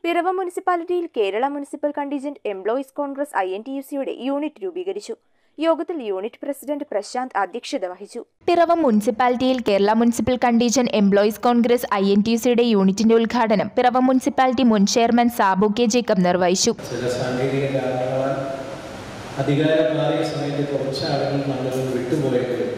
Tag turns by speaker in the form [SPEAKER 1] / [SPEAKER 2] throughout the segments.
[SPEAKER 1] പിറവം മുനിസിപ്പാലിറ്റിയിൽ Kerala municipal contingent employees Congress I N T U സിയുടെ unit രൂപീകരിച്ചു യോഗത്തിൽ യൂണിറ്റ് പ്രസിഡന്റ് പ്രശാന്ത് അധ്യക്ഷത വഹിച്ചു
[SPEAKER 2] പിറവം മുനിസിപ്പാലിറ്റിയിൽ Kerala municipal contingent employees Congress I N T സിയുടെ യൂണിറ്റിന്റെ ഉദ്ഘാടനം പിറവം മുനിസിപ്പാലിറ്റി മുൻ ചെയർമാൻ സാബു കെ ജേക്കബ് നിർവഹിച്ചു
[SPEAKER 3] ചില സാങ്കേതിക കാരണങ്ങളാൽ അധികാരം മാറിയ സമയത്ത് കുറച്ച് ആളുകൾ നമ്മളിൽ വിട്ടുപോയെങ്കിലും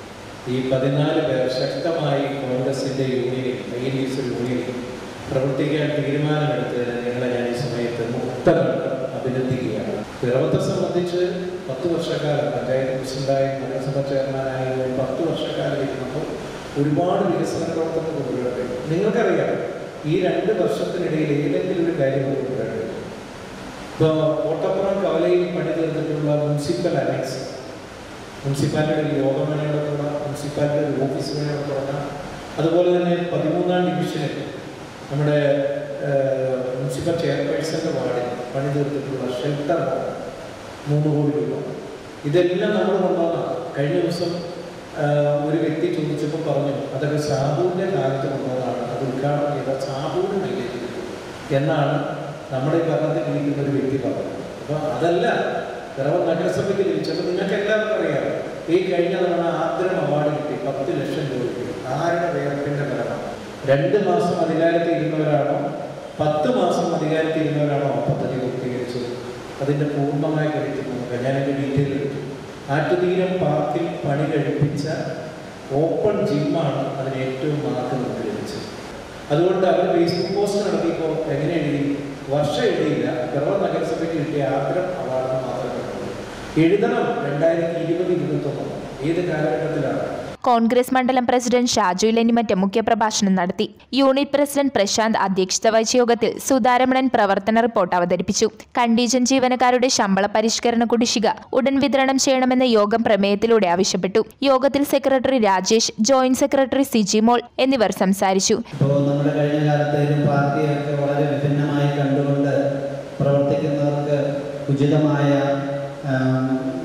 [SPEAKER 3] ഈ പതിനാല് പേർ ശക്തമായി കോൺഗ്രസിൻ്റെ യൂണിയനിൽ ഐ എൻ യു സി യൂണിയനിൽ പ്രവർത്തിക്കാൻ തീരുമാനമെടുത്തതിന് നിങ്ങളെ ഞാൻ ഈ സമയത്ത് മുക്തകണ്ഠം അഭിനന്ദിക്കുകയാണ് പിറവത്തെ സംബന്ധിച്ച് പത്ത് വർഷക്കാലം പഞ്ചായത്ത് പ്രസിഡന്റായി നഗരസഭ ചെയർമാനായി ഒരു പത്ത് വർഷക്കാലം ഇരുന്നപ്പോൾ ഒരുപാട് വികസന പ്രവർത്തനം കൊണ്ടുവരട്ടെ നിങ്ങൾക്കറിയാം ഈ രണ്ട് വർഷത്തിനിടയിൽ ഏതെങ്കിലും ഒരു കാര്യം കൊണ്ടുവരട്ടെ ഇപ്പോൾ കോട്ടപ്പുറം കവലയിൽ പണി തീർന്നിട്ടുള്ള മുനിസിപ്പൽ അനക്സ് മുനിസിപ്പാലിറ്റിയുടെ യോഗം വേണയുടെ തുടങ്ങാം മുനിസിപ്പാലിറ്റിയുടെ ഓഫീസ് വേണയുടെ തുടങ്ങാം അതുപോലെ തന്നെ പതിമൂന്നാം ഡിവിഷനിൽ നമ്മുടെ ഏഹ്, മുനിസിപ്പൽ ചെയർപേഴ്സൻ്റെ വാർഡിൽ പണി തീർത്തിട്ടുള്ള ഷെൽട്ടർ മൂന്ന് കോടി രൂപ ഇതെല്ലാം നമ്മൾ കൊണ്ടുവന്നതാണ് കഴിഞ്ഞ ദിവസം ഏഹ്, ഒരു വ്യക്തി ചോദിച്ചപ്പോൾ പറഞ്ഞു അതൊക്കെ സാബുവിൻ്റെ കാലത്ത് കൊണ്ടുവന്നതാണ് അത് ഉദ്ഘാടനം ചെയ്ത സാബുവിന് മൈലേജ് കിട്ടും എന്നാണ് നമ്മുടെ ഈ ഭരണത്തിൽ ഇരിക്കുന്ന ഒരു വ്യക്തി പറഞ്ഞത് അപ്പോൾ അതല്ല പിറവം നഗരസഭയ്ക്ക് ലഭിച്ചപ്പോൾ നിങ്ങൾക്ക് എല്ലാവർക്കും അറിയാം ഈ കഴിഞ്ഞ തവണ ആദ്രം അവാർഡ് കിട്ടി പത്ത് ലക്ഷം രൂപ കിട്ടി ആരുടെ വേർപ്പിൻ്റെ ഫലമാണ് രണ്ട് മാസം അധികാരത്തിൽ ഇരുന്നവരാണോ പത്ത് മാസം അധികാരത്തിൽ ഇരുന്നവരാണോ ആ പദ്ധതി പൂർത്തീകരിച്ചത് അതിൻ്റെ പൂർണ്ണമായ ക്രെഡിറ്റ് നോക്കുക ഞാനതിൻ്റെ ഡീറ്റെയിൽ എടുത്തു ആറ്റുതീരം പാർക്കിൽ പണി കഴിപ്പിച്ച ഓപ്പൺ ജിമ്മാണ് അതിന് ഏറ്റവും മാർക്ക് നമുക്ക് ലഭിച്ചത് അതുകൊണ്ട് അവർ ഫേസ്ബുക്ക് പോസ്റ്റ് നടത്തിയപ്പോൾ എങ്ങനെ എഴുതി വർഷം എഴുതിയില്ല പിറവം നഗരസഭയ്ക്ക് കിട്ടിയ ആഗ്രഹം അവാർഡ് മാത്രമേ ഉള്ളൂ എഴുതണം രണ്ടായിരത്തി ഇരുപത് ഇരുപത്തൊന്ന് ഏത് കാലഘട്ടത്തിലാണ്
[SPEAKER 2] കോൺഗ്രസ് മണ്ഡലം പ്രസിഡന്റ് ഷാജു ലെനിമറ്റ മുഖ്യപ്രഭാഷണം നടത്തി യൂണിറ്റ് പ്രസിഡന്റ് പ്രശാന്ത് അധ്യക്ഷത വഹിച്ച യോഗത്തിൽ സുധാരമണൻ പ്രവർത്തന റിപ്പോർട്ട് അവതരിപ്പിച്ചു കണ്ടീജൻ ജീവനക്കാരുടെ ശമ്പള പരിഷ്കരണ കുടിശ്ശിക ഉടൻ വിതരണം ചെയ്യണമെന്ന് യോഗം പ്രമേയത്തിലൂടെ ആവശ്യപ്പെട്ടു യോഗത്തിൽ secretary Rajesh joint secretary Sijimol എന്നിവർ സംസാരിച്ചു
[SPEAKER 4] ഇപ്പോൾ നമ്മുടെ കഴിഞ്ഞ കാലത്തേലും പാർട്ടിയൊക്കെ വളരെ വിഭിന്നമായി കണ്ടുകൊണ്ട് പ്രവർത്തിക്കുന്നവർക്ക് ഉചിതമായ ആം,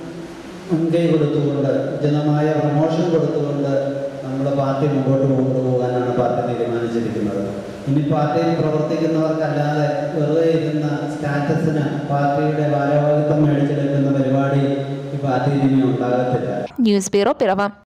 [SPEAKER 4] മുൻകൈ കൊടുത്തുകൊണ്ട് ഉചിതമായ പ്രമോഷൻ കൊടുത്തുകൊണ്ട് നമ്മുടെ പാർട്ടി മുമ്പോട്ട് കൊണ്ടുപോകാനാണ് പാർട്ടി തീരുമാനിച്ചിരിക്കുന്നത് ഇനി പാർട്ടിയിൽ പ്രവർത്തിക്കുന്നവർക്കല്ലാതെ വെറുതെ ഇരുന്ന സ്റ്റാറ്റസിന് പാർട്ടിയുടെ ഭാരവാഹിത്വം മേടിച്ചെടുക്കുന്ന പരിപാടി ഈ പാർട്ടിയിൽ ഇനി ഉണ്ടാകത്തില്ല
[SPEAKER 2] ന്യൂസ് ബ്യൂറോ പിറവം